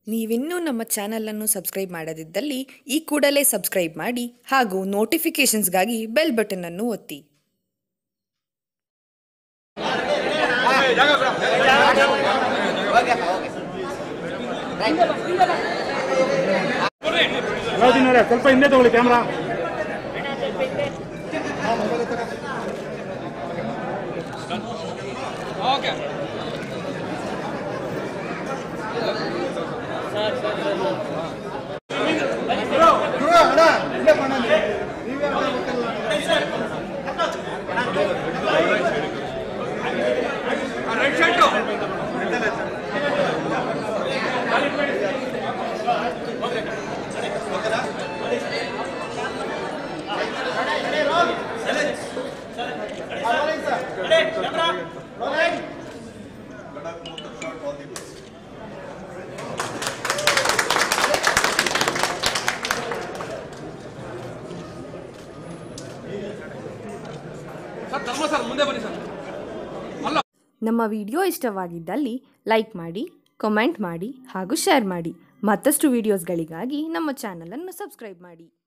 ನೀವಿನ್ನೂ ನಮ್ಮ ಚಾನಲನ್ನು ಸಬ್ಸ್ಕ್ರೈಬ್ ಮಾಡದಿದ್ದಲ್ಲಿ ಈ ಕೂಡಲೇ ಸಬ್ಸ್ಕ್ರೈಬ್ ಮಾಡಿ ಹಾಗೂ ನೋಟಿಫಿಕೇಷನ್ಸ್ಗಾಗಿ ಬೆಲ್ ಬಟನ್ ಅನ್ನು ಒತ್ತಿ ರಾಜಿನವರೇ ಸ್ವಲ್ಪ ಹಿಂದೆ ತಗೊಳ್ಳಿ ಕ್ಯಾಮ್ರಾ ಸರ್ ಧರ್ಮ ಸರ್ ಮುಂದೆ ಬನ್ನಿ ಸರ್ ನಮ್ಮ ವಿಡಿಯೋ ಇಷ್ಟವಾಗಿದ್ದಲ್ಲಿ ಲೈಕ್ ಮಾಡಿ ಕಮೆಂಟ್ ಮಾಡಿ ಹಾಗೂ ಶೇರ್ ಮಾಡಿ ಮತ್ತಷ್ಟು ವಿಡಿಯೋಸ್ಗಳಿಗಾಗಿ ನಮ್ಮ ಚಾನಲನ್ನು ಸಬ್ಸ್ಕ್ರೈಬ್ ಮಾಡಿ